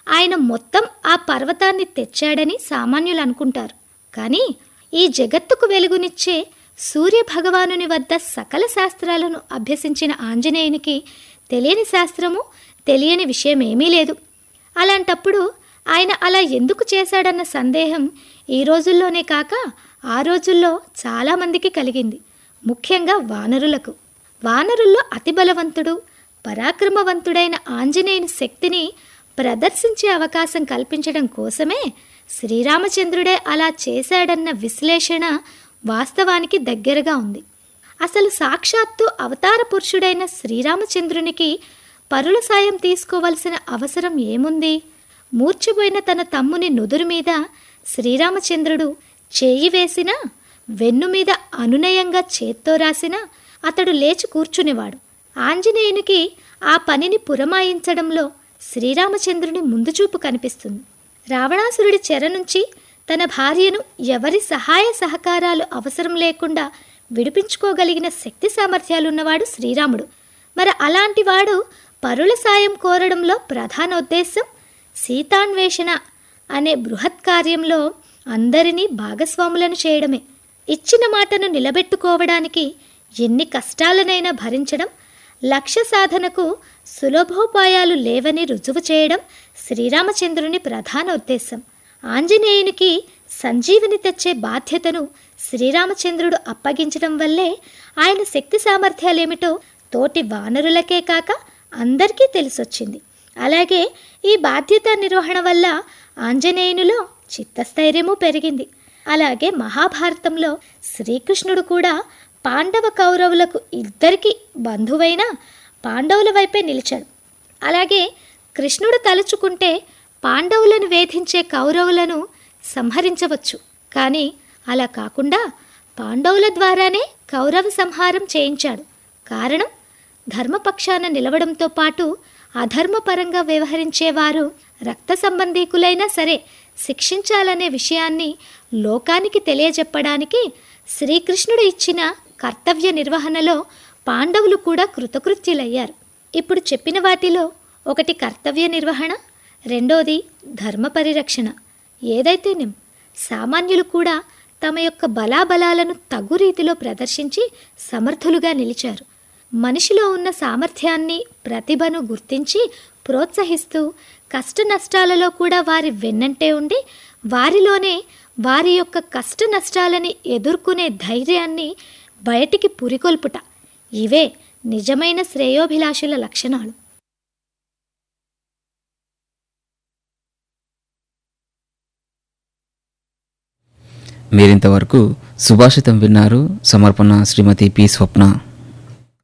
ఆయన మొత్తం ఆ పర్వతాన్ని తెచ్చాడని సామాన్యులు అనుకుంటారు కానీ ఈ జగత్తుకు వెలుగునిచ్చే సూర్య భగవానుని వద్ద సకల శాస్త్రాలను అభ్యసించిన ఆంజనేయునికి తెలియని శాస్త్రము తెలియని విషయమేమీ లేదు అలాంటప్పుడు ఆయన అలా ఎందుకు చేశాడన్న సందేహం ఈ రోజుల్లోనే కాక ఆ రోజుల్లో చాలామందికి కలిగింది ముఖ్యంగా వానరులకు వానరుల్లో అతి బలవంతుడు పరాక్రమవంతుడైన ఆంజనేయుని శక్తిని ప్రదర్శించే అవకాశం కల్పించడం కోసమే శ్రీరామచంద్రుడే అలా చేశాడన్న విశ్లేషణ వాస్తవానికి దగ్గరగా ఉంది అసలు సాక్షాత్తు అవతార పురుషుడైన శ్రీరామచంద్రునికి పరుల సాయం తీసుకోవలసిన అవసరం ఏముంది మూర్చిపోయిన తన తమ్ముని నుదురు మీద శ్రీరామచంద్రుడు చేయి వేసినా వెన్ను మీద అనునయంగా చేత్తో రాసినా అతడు లేచి కూర్చునేవాడు ఆంజనేయునికి ఆ పనిని పురమాయించడంలో శ్రీరామచంద్రుని ముందు చూపు కనిపిస్తుంది రావణాసురుడి చెర నుంచి తన భార్యను ఎవరి సహాయ సహకారాలు అవసరం లేకుండా విడిపించుకోగలిగిన శక్తి సామర్థ్యాలున్నవాడు శ్రీరాముడు మరి అలాంటి వాడు పరుల సాయం కోరడంలో ప్రధాన ఉద్దేశం సీతాన్వేషణ అనే బృహత్ కార్యంలో అందరినీ భాగస్వాములను చేయడమే ఇచ్చిన మాటను నిలబెట్టుకోవడానికి ఎన్ని కష్టాలనైనా భరించడం లక్ష్య సాధనకు సులభోపాయాలు లేవని రుజువు చేయడం శ్రీరామచంద్రుని ప్రధాన ఉద్దేశం ఆంజనేయునికి సంజీవిని తెచ్చే బాధ్యతను శ్రీరామచంద్రుడు అప్పగించడం వల్లే ఆయన శక్తి సామర్థ్యాలేమిటో తోటి వానరులకే కాక అందరికీ తెలిసొచ్చింది అలాగే ఈ బాధ్యత నిర్వహణ వల్ల ఆంజనేయునిలో చిత్తస్థైర్యము పెరిగింది అలాగే మహాభారతంలో శ్రీకృష్ణుడు కూడా పాండవ కౌరవులకు ఇద్దరికి బంధువైన పాండవుల వైపే నిలిచాడు అలాగే కృష్ణుడు తలుచుకుంటే పాండవులను వేధించే కౌరవులను సంహరించవచ్చు కానీ అలా కాకుండా పాండవుల ద్వారానే కౌరవ సంహారం చేయించాడు కారణం ధర్మపక్షాన నిలవడంతో పాటు అధర్మపరంగా వ్యవహరించేవారు రక్త సంబంధీకులైనా సరే శిక్షించాలనే విషయాన్ని లోకానికి తెలియజెప్పడానికి శ్రీకృష్ణుడు ఇచ్చిన కర్తవ్య నిర్వహణలో పాండవులు కూడా కృతకృత్యులయ్యారు ఇప్పుడు చెప్పిన వాటిలో ఒకటి కర్తవ్య నిర్వహణ రెండోది ధర్మ పరిరక్షణ ఏదైతేనేం సామాన్యులు కూడా తమ యొక్క బలాబలాలను తగు రీతిలో ప్రదర్శించి సమర్థులుగా నిలిచారు మనిషిలో ఉన్న సామర్థ్యాన్ని ప్రతిభను గుర్తించి ప్రోత్సహిస్తూ కష్ట నష్టాలలో కూడా వారి వెన్నంటే ఉండి వారిలోనే వారి యొక్క కష్ట నష్టాలని ఎదుర్కొనే ధైర్యాన్ని బయటికి పురికొల్పుట ఇవే నిజమైన శ్రేయోభిలాషుల లక్షణాలు మీరింతవరకు సుభాషితం విన్నారు సమర్పణ శ్రీమతి పి స్వప్న